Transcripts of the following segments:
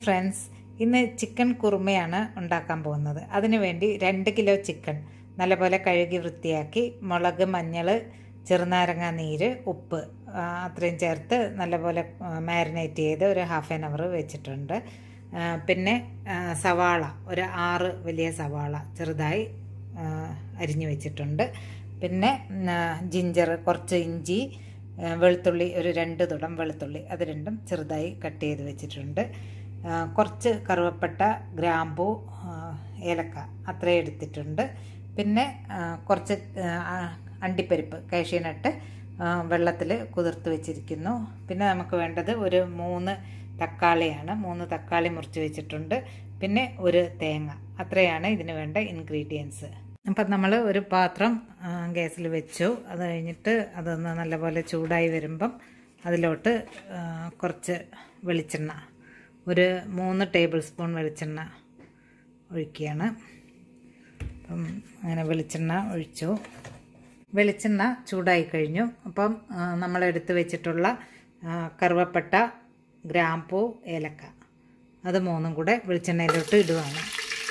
friends ഇന്ന് chicken കുറുമയാണ് ഉണ്ടാക്കാൻ പോകുന്നത് അതിനുവേണ്ടി രണ്ട് കിലോ ചിക്കൻ നല്ലപോലെ കഴുകി വൃത്തിയാക്കി മുളക് മഞ്ഞൾ ചെറുനാരങ്ങ നീര് ഉപ്പ് ആ, അത്രയും ചേർത്ത് നല്ലപോലെ മാരിനേറ്റ് ചെയ്ത് ഒരു ഹാഫ് ആൻ അവർ വെച്ചിട്ടുണ്ട് ആ, പിന്നെ ആ, സവാള ഒരു ആറ് വലിയ സവാള ചെറുതായി ആ, അരിഞ്ഞു വെച്ചിട്ടുണ്ട് പിന്നെ ജിഞ്ചർ കുറച്ച് ഇഞ്ചി ആ, വെളുത്തുള്ളി ഒരു രണ്ട് തുടം വെളുത്തുള്ളി അത് രണ്ടും ചെറുതായി കട്ട് ചെയ്ത് വെച്ചിട്ടുണ്ട് ആ, കുറച്ച് കറുവപ്പട്ട ഗ്രാമ്പൂ ആ, ഏലക്ക അത്രയും എടുത്തിട്ടുണ്ട് പിന്നെ ആ, കുറച്ച് ആ, അണ്ടിപ്പരിപ്പ് കാഷ്യനട്ട് വെള്ളത്തിൽ കുതിർത്ത് വെച്ചിരിക്കുന്നു പിന്നെ നമുക്ക് വേണ്ടത് ഒരു മൂന്ന് തക്കാളിയാണ് മൂന്ന് തക്കാളി മുറിച്ച് വെച്ചിട്ടുണ്ട് പിന്നെ ഒരു തേങ്ങ അത്രയാണ് ഇതിന് വേണ്ട ഇൻഗ്രീഡിയൻസ് അപ്പം നമ്മൾ ഒരു പാത്രം ഗ്യാസിൽ വെച്ചു അത് കഴിഞ്ഞിട്ട് അതൊന്ന് നല്ലപോലെ ചൂടായി വരുമ്പം അതിലോട്ട് ആ, കുറച്ച് വെളിച്ചെണ്ണ ഒരു മൂന്ന് ടേബിൾ സ്പൂൺ വെളിച്ചെണ്ണ ഒഴിക്കുകയാണ് അപ്പം അങ്ങനെ വെളിച്ചെണ്ണ ഒഴിച്ചു വെളിച്ചെണ്ണ ചൂടായി കഴിഞ്ഞു അപ്പം ആ, നമ്മളെടുത്ത് വെച്ചിട്ടുള്ള ആ, കറുവപ്പട്ട ഗ്രാമ്പൂ ഏലക്ക അത് മൂന്നും കൂടെ വെളിച്ചെണ്ണയിലോട്ട് ഇടുവാണ്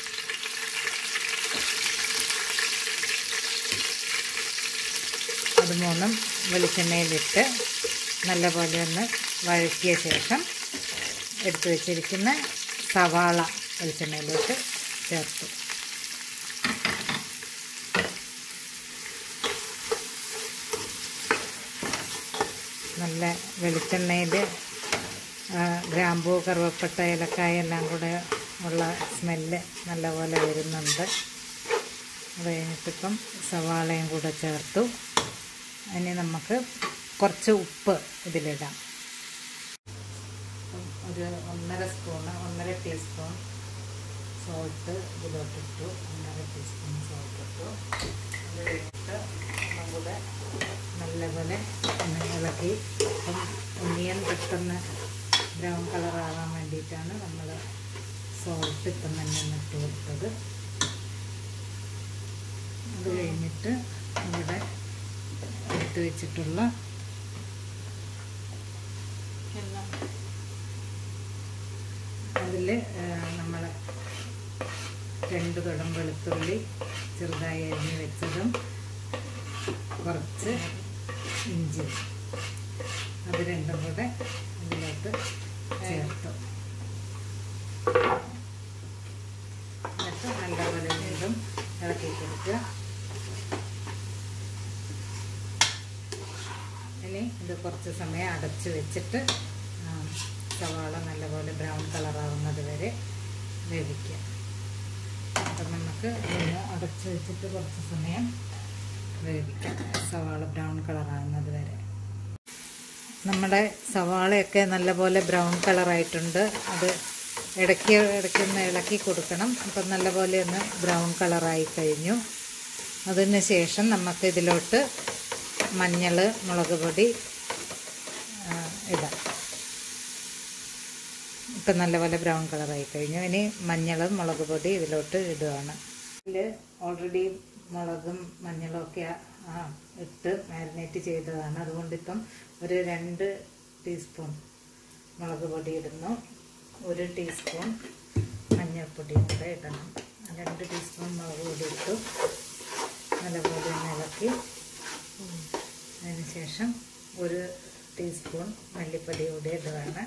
അത് മൂന്നും വെളിച്ചെണ്ണയിലിട്ട് നല്ലപോലെ ഒന്ന് വഴറ്റിയ ശേഷം എടുത്തു വെച്ചിരിക്കുന്ന സവാള വെളിച്ചെണ്ണയിലോട്ട് ചേർത്തു നല്ല വെളിച്ചെണ്ണയിൽ ഗ്രാമ്പൂ കറുവപ്പട്ട ഏലക്കായ എല്ലാം കൂടെ ഉള്ള സ്മെല്ല് നല്ലപോലെ വരുന്നുണ്ട് അത് കഴിഞ്ഞിട്ടിപ്പം സവാളയും കൂടെ ചേർത്തു ഇനി നമുക്ക് കുറച്ച് ഉപ്പ് ഇതിലിടാം അപ്പം ഒരു ഒന്നര സ്പൂണ് ഒന്നര ടീസ്പൂൺ സോൾട്ട് ഇതിലോട്ടിട്ടു ഒന്നര ടീസ്പൂൺ സോൾട്ട് ഇട്ടു അത് കഴിഞ്ഞിട്ട് ഒന്നും കൂടെ നല്ലപോലെ ഒന്ന് ഇളക്കി അപ്പം ഒന്നിയൻ പെട്ടെന്ന് ബ്രൗൺ കളറാകാൻ വേണ്ടിയിട്ടാണ് നമ്മൾ സോൾട്ട് ഇപ്പം തന്നെ ഒന്ന് ഇട്ട് കൊടുത്തത് അത് കഴിഞ്ഞിട്ട് ഇവിടെ എടുത്ത് വെച്ചിട്ടുള്ള അതിൽ നമ്മൾ രണ്ട് തുടം വെളുത്തുള്ളി ചെറുതായി അരിഞ്ഞ് വെച്ചതും കുറച്ച് ഇഞ്ചി അത് രണ്ടും കൂടെ ഇതിലോട്ട് ചേർത്തു എന്നിട്ട് നല്ലപോലെ വീണ്ടും ഇളക്കി കൊടുക്കുക ഇനി ഇത് കുറച്ച് സമയം അടച്ച് വെച്ചിട്ട് ആ, സവാള നല്ലപോലെ ബ്രൗൺ കളറാവുന്നത് വരെ വേവിക്കുക അപ്പം നമുക്ക് ഒന്ന് അടച്ച് വെച്ചിട്ട് കുറച്ച് സമയം വേവിക്കാം സവാള ബ്രൗൺ കളറാകുന്നത് വരെ നമ്മുടെ സവാളയൊക്കെ നല്ലപോലെ ബ്രൗൺ കളറായിട്ടുണ്ട് അത് ഇടയ്ക്ക് ഇടയ്ക്കൊന്ന് ഇളക്കി കൊടുക്കണം അപ്പം നല്ലപോലെ ഒന്ന് ബ്രൗൺ കളറായി കഴിഞ്ഞു അതിന് ശേഷം നമുക്ക് ഇതിലോട്ട് മഞ്ഞൾ മുളക് പൊടി ആ, ഇടാം ഇപ്പം നല്ലപോലെ ബ്രൗൺ കളറായി കഴിഞ്ഞു ഇനി മഞ്ഞളും മുളക് പൊടി ഇതിലോട്ട് ഇടുകയാണ് ഇതിൽ ഓൾറെഡി മുളകും മഞ്ഞളും ഒക്കെ ആ, ഇട്ട് മാരിനേറ്റ് ചെയ്തതാണ് അതുകൊണ്ട് ഇപ്പം ഒരു രണ്ട് ടീസ്പൂൺ മുളക് പൊടി ഇടുന്നു ഒരു ടീസ്പൂൺ മഞ്ഞൾപ്പൊടിയും കൂടെ ഇടണം രണ്ട് ടീസ്പൂൺ മുളക് പൊടി ഇട്ടു നല്ലപോലെ ഒന്ന് ഇളക്കി അതിനുശേഷം ഒരു ടീസ്പൂൺ മല്ലിപ്പൊടി കൂടി ഇടുകയാണ്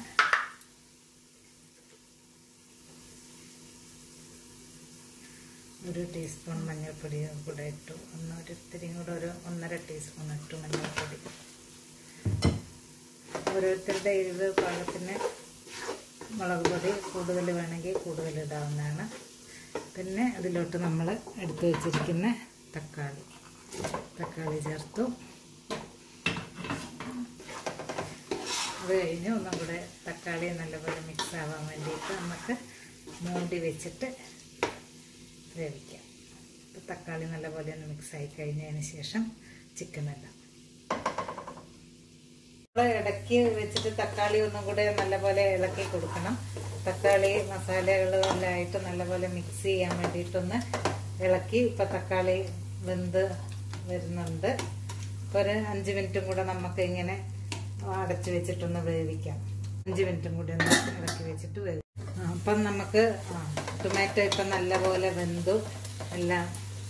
ഒരു ടീസ്പൂൺ മഞ്ഞൾപ്പൊടി കൂടെ ഇട്ടു ഒന്ന് ഒരു ഇത്തിരിയും കൂടെ ഒരു ഒന്നര ടീസ്പൂൺ ഇട്ടു മഞ്ഞൾപ്പൊടി ഓരോരുത്തരുടെ എരിവ് പാകത്തിന് മുളക് പൊടി കൂടുതൽ വേണമെങ്കിൽ കൂടുതൽ ഇടാവുന്നതാണ് പിന്നെ അതിലോട്ട് നമ്മൾ എടുത്തു വച്ചിരിക്കുന്ന തക്കാളി തക്കാളി ചേർത്തു അത് കഴിഞ്ഞ് ഒന്നും കൂടെ തക്കാളി നല്ലപോലെ മിക്സ് ആവാൻ വേണ്ടിയിട്ട് നമുക്ക് മൂടി വെച്ചിട്ട് വേവിക്കാം അപ്പോൾ തക്കാളി നല്ലപോലെ ഒന്ന് മിക്സ് ആയി കഴിഞ്ഞതിന് ശേഷം ചിക്കൻ ഇടാം നമ്മൾ ഇടയ്ക്ക് വെച്ചിട്ട് തക്കാളി ഒന്നും കൂടെ നല്ലപോലെ ഇളക്കി കൊടുക്കണം തക്കാളി മസാലകൾ എല്ലാം ആയിട്ട് നല്ലപോലെ മിക്സ് ചെയ്യാൻ വേണ്ടിയിട്ടൊന്ന് ഇളക്കി ഇപ്പം തക്കാളി വെന്ത് വരുന്നുണ്ട് ഇപ്പോൾ ഒരു അഞ്ച് മിനിറ്റും കൂടെ നമുക്ക് ഇങ്ങനെ അടച്ചു വെച്ചിട്ടൊന്ന് വേവിക്കാം അഞ്ച് മിനിറ്റും കൂടി ഒന്ന് ഇളക്കി വെച്ചിട്ട് വേവിക്കാം അപ്പം നമുക്ക് ടൊമാറ്റോ ഇപ്പം നല്ലപോലെ വെന്തു എല്ലാം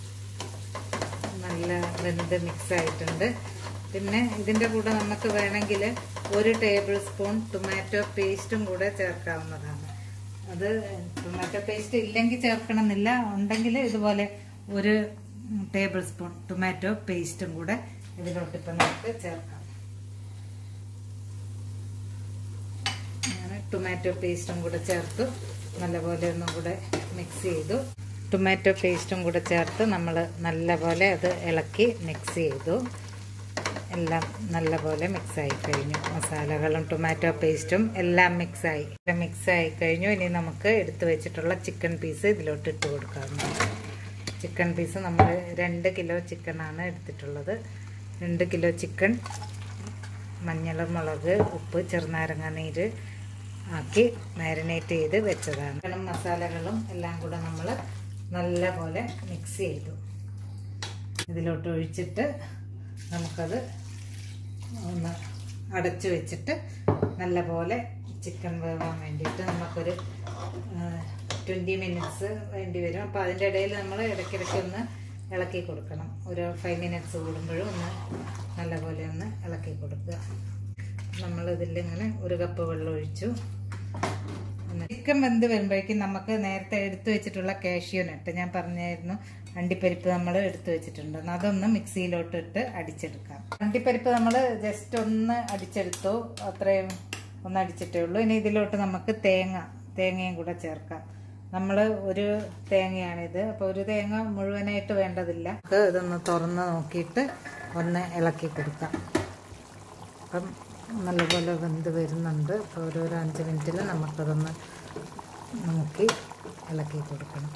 നല്ല വെന്ത് മിക്സ് ആയിട്ടുണ്ട് പിന്നെ ഇതിൻ്റെ കൂടെ നമുക്ക് വേണമെങ്കിൽ ഒരു ടേബിൾ സ്പൂൺ ടൊമാറ്റോ പേസ്റ്റും കൂടെ ചേർക്കാവുന്നതാണ് അത് ടൊമാറ്റോ പേസ്റ്റ് ഇല്ലെങ്കിൽ ചേർക്കണമെന്നില്ല ഉണ്ടെങ്കിൽ ഇതുപോലെ ഒരു ടേബിൾ സ്പൂൺ ടൊമാറ്റോ പേസ്റ്റും കൂടെ ഇതിലോട്ട് ഇപ്പം നമുക്ക് ചേർക്കാം അങ്ങനെ ടൊമാറ്റോ പേസ്റ്റും കൂടെ ചേർത്തു നല്ലപോലെ ഒന്നും കൂടെ മിക്സ് ചെയ്തു ടൊമാറ്റോ പേസ്റ്റും കൂടെ ചേർത്ത് നമ്മൾ നല്ലപോലെ അത് ഇളക്കി മിക്സ് ചെയ്തു എല്ലാം നല്ലപോലെ മിക്സ് ആയി കഴിഞ്ഞു മസാലകളും ടൊമാറ്റോ പേസ്റ്റും എല്ലാം മിക്സായി മിക്സ് ആയി കഴിഞ്ഞു ഇനി നമുക്ക് എടുത്തു വെച്ചിട്ടുള്ള ചിക്കൻ പീസ് ഇതിലോട്ട് ഇട്ട് കൊടുക്കാവുന്നതാണ് ചിക്കൻ പീസ് നമ്മൾ രണ്ട് കിലോ ചിക്കനാണ് എടുത്തിട്ടുള്ളത് രണ്ട് കിലോ ചിക്കൻ മഞ്ഞൾ മുളക് ഉപ്പ് ചെറുനാരങ്ങ നീര് ആക്കി മാരിനേറ്റ് ചെയ്ത് വെച്ചതാണ് മസാലകളും എല്ലാം കൂടെ നമ്മൾ നല്ലപോലെ മിക്സ് ചെയ്തു ഇതിലോട്ട് ഒഴിച്ചിട്ട് നമുക്കത് ഒന്ന് അടച്ചു വെച്ചിട്ട് നല്ലപോലെ ചിക്കൻ വേവാൻ വേണ്ടിയിട്ട് നമുക്കൊരു ട്വൻറ്റി മിനിറ്റ്സ് വേണ്ടി വരും അപ്പോൾ അതിൻ്റെ ഇടയിൽ നമ്മൾ ഇടയ്ക്കിടയ്ക്ക് ഒന്ന് ഇളക്കി കൊടുക്കണം ഒരു ഫൈവ് മിനിറ്റ്സ് കൂടുമ്പോഴും ഒന്ന് നല്ലപോലെ ഒന്ന് ഇളക്കി കൊടുക്കുക നമ്മൾ ഇതിലിങ്ങനെ ഒരു കപ്പ് വെള്ളം ഒഴിച്ചു ചിക്കൻ വെന്ത് വരുമ്പോഴേക്കും നമുക്ക് നേരത്തെ എടുത്തു വെച്ചിട്ടുള്ള കാഷ്യൂ നട്ട് ഞാൻ പറഞ്ഞായിരുന്നു അണ്ടിപ്പരിപ്പ് നമ്മൾ എടുത്തു വെച്ചിട്ടുണ്ട് അതൊന്ന് മിക്സിയിലോട്ട് ഇട്ട് അടിച്ചെടുക്കാം അണ്ടിപ്പരിപ്പ് നമ്മൾ ജസ്റ്റ് ഒന്ന് അടിച്ചെടുത്തു അത്രയും ഒന്ന് അടിച്ചിട്ടേ ഉള്ളൂ ഇനി ഇതിലോട്ട് നമുക്ക് തേങ്ങ തേങ്ങയും കൂടെ ചേർക്കാം നമ്മൾ ഒരു തേങ്ങയാണിത് അപ്പോൾ ഒരു തേങ്ങ മുഴുവനായിട്ട് വേണ്ടതില്ല നമുക്ക് ഇതൊന്ന് തുറന്ന് നോക്കിയിട്ട് ഒന്ന് ഇളക്കി കൊടുക്കാം അപ്പം നല്ലപോലെ വെന്ത് വരുന്നുണ്ട് അപ്പോൾ ഓരോരോ അഞ്ച് മിനിറ്റിൽ നമുക്കതൊന്ന് നോക്കി ഇളക്കി കൊടുക്കണം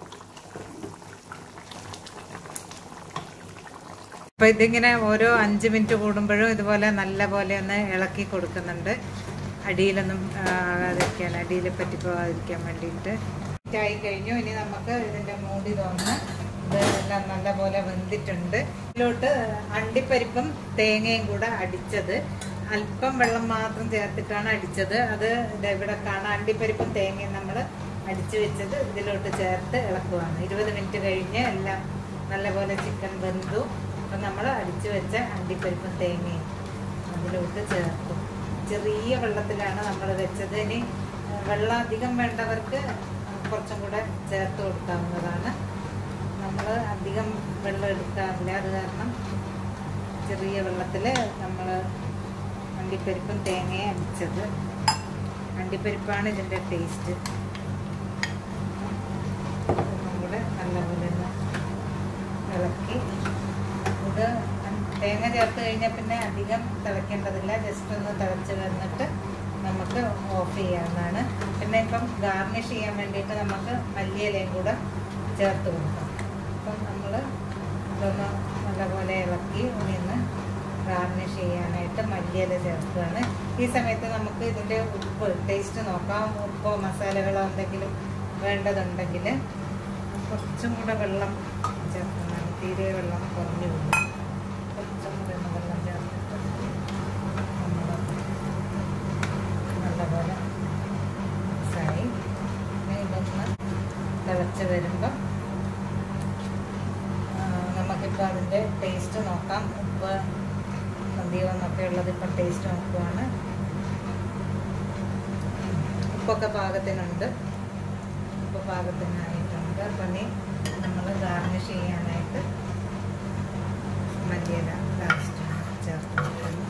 അപ്പോൾ ഇതിങ്ങനെ ഓരോ അഞ്ച് മിനിറ്റ് കൂടുമ്പോഴും ഇതുപോലെ നല്ല പോലെ ഒന്ന് ഇളക്കി കൊടുക്കുന്നുണ്ട് അടിയിലൊന്നും ആകാതിരിക്കാൻ അടിയിൽ പറ്റി പോകാതിരിക്കാൻ വേണ്ടിയിട്ട് ആയി കഴിഞ്ഞു ഇനി നമുക്ക് ഇതിൻ്റെ മൂടി തുറന്ന് ഇതെല്ലാം നല്ലപോലെ വെന്തിട്ടുണ്ട് ഇതിലോട്ട് അണ്ടിപ്പരിപ്പും തേങ്ങയും കൂടെ അടിച്ചത് അല്പം വെള്ളം മാത്രം ചേർത്തിട്ടാണ് അടിച്ചത് അത് ഇവിടെ കാണാം അണ്ടിപ്പരിപ്പും തേങ്ങയും നമ്മൾ അടിച്ചു വെച്ചത് ഇതിലോട്ട് ചേർത്ത് ഇളക്കുവാണ് ഇരുപത് മിനിറ്റ് കഴിഞ്ഞ് എല്ലാം നല്ലപോലെ ചിക്കൻ വെന്തു അപ്പം നമ്മൾ അടിച്ചു വെച്ച അണ്ടിപ്പരിപ്പും തേങ്ങയും അതിലോട്ട് ചേർത്തു ചെറിയ വെള്ളത്തിലാണ് നമ്മൾ വെച്ചത് ഇനി വെള്ളം അധികം വേണ്ടവർക്ക് കുറച്ചും കൂടെ ചേർത്ത് കൊടുക്കാവുന്നതാണ് നമ്മൾ അധികം വെള്ളം എടുക്കാറില്ല അത് കാരണം ചെറിയ വെള്ളത്തിൽ നമ്മൾ അണ്ടിപ്പരിപ്പും തേങ്ങയും അടിച്ചത് അണ്ടിപ്പരിപ്പാണ് ഇതിൻ്റെ ടേസ്റ്റ് ഒന്നും കൂടെ നല്ലപോലെ ഒന്ന് ഇളക്കി ഇത് തേങ്ങ ചേർത്ത് കഴിഞ്ഞാൽ പിന്നെ അധികം തിളയ്ക്കേണ്ടതില്ല ജസ്റ്റ് ഒന്ന് തിളച്ച് വന്നിട്ട് നമുക്ക് ഓഫ് ചെയ്യാവുന്നതാണ് പിന്നെ ഇപ്പം ഗാർണിഷ് ചെയ്യാൻ വേണ്ടിയിട്ട് നമുക്ക് മല്ലിയിലയും കൂടെ ചേർത്ത് കൊടുക്കാം അപ്പം നമ്മൾ ഇതൊന്ന് നല്ലപോലെ ഇളക്കി ഒന്ന് ഗാർണിഷ് ചെയ്യാനായിട്ട് മല്ലിയില ചേർക്കുകയാണ് ഈ സമയത്ത് നമുക്ക് ഇതിൻ്റെ ഉപ്പ് ടേസ്റ്റ് നോക്കാം ഉപ്പോ മസാലകളോ എന്തെങ്കിലും വേണ്ടതുണ്ടെങ്കിൽ കുറച്ചും കൂടെ വെള്ളം ചേർക്കുന്നതാണ് തീരെ വെള്ളം കുറഞ്ഞു പോകും കുറച്ചും കൂടെ ഒന്ന് വെള്ളം ചേർത്തിട്ട് നമ്മൾ നല്ലപോലെ മിക്സായി ഇനി ഇതൊന്ന് തിളച്ച് വരുമ്പം നമുക്കിപ്പോൾ അതിൻ്റെ ടേസ്റ്റ് നോക്കാം ഉപ്പ് മതിയോ എന്നൊക്കെ ഉള്ളത് ഇപ്പം ടേസ്റ്റ് നോക്കുവാണ് ഉപ്പൊക്കെ പാകത്തിനുണ്ട് ഉപ്പ് പാകത്തിനായിട്ടുണ്ട് അപ്പം ഇനി നമ്മൾ ഗാർണിഷ് ചെയ്യാനായിട്ട് മല്ലിയില ലാസ്റ്റ് ചേർത്ത് കൊടുക്കുന്നു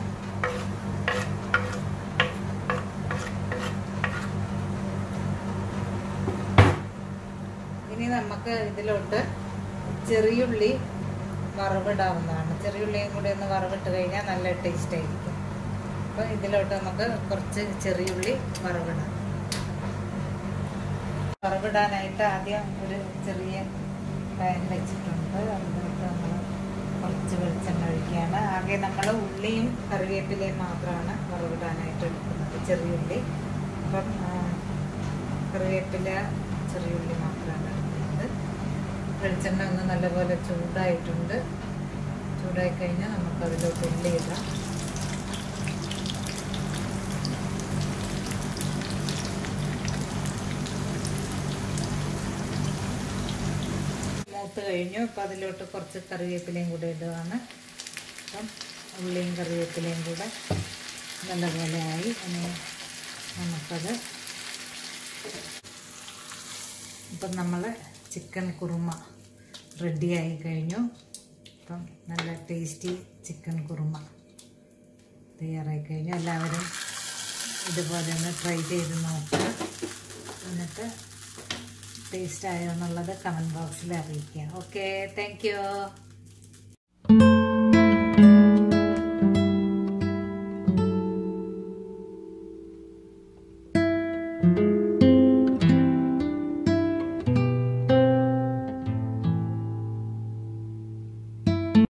ഇനി നമുക്ക് ഇതിലോട്ട് ചെറിയുള്ളി വറവിടാവുന്നതാണ് ചെറിയുള്ളിയും കൂടി ഒന്ന് വറവിട്ട് കഴിഞ്ഞാൽ നല്ല ടേസ്റ്റ് ആയിരിക്കും അപ്പോൾ ഇതിലോട്ട് നമുക്ക് കുറച്ച് ചെറിയുള്ളി വറവിടാം വറവിടാനായിട്ട് ആദ്യം ഒരു ചെറിയ പാൻ വെച്ചിട്ടുണ്ട് അതിനകത്ത് നമ്മൾ കുറച്ച് വെളിച്ചെണ്ണ ഒഴിക്കുകയാണ് ആകെ നമ്മൾ ഉള്ളിയും കറിവേപ്പിലയും മാത്രമാണ് വറവിടാനായിട്ട് എടുക്കുന്നത് ചെറിയുള്ളി അപ്പം കറിവേപ്പില ചെറിയുള്ളി മാത്രമാണ് എടുക്കുന്നത് വെളിച്ചെണ്ണ ഒന്ന് നല്ലപോലെ ചൂടായിട്ടുണ്ട് ചൂടായി കഴിഞ്ഞാൽ നമുക്കതിലോട്ട് ഉള്ളി ഇടാം മൂത്ത് കഴിഞ്ഞു അപ്പം അതിലോട്ട് കുറച്ച് കറിവേപ്പിലയും കൂടെ ഇടുകയാണ് അപ്പം ഉള്ളിയും കറിവേപ്പിലയും കൂടെ നല്ലപോലെ ആയി ഇനി നമുക്കത് ഇപ്പം നമ്മൾ ചിക്കൻ കുറുമ റെഡിയായി കഴിഞ്ഞു അപ്പം നല്ല ടേസ്റ്റി ചിക്കൻ കുറുമ തയ്യാറായി കഴിഞ്ഞു എല്ലാവരും ഇതുപോലെ ഒന്ന് ട്രൈ ചെയ്ത് നോക്കുക എന്നിട്ട് ടേസ്റ്റ് ആയോ എന്നുള്ളത് കമൻറ്റ് ബോക്സിൽ അറിയിക്കുക ഓക്കെ താങ്ക് യു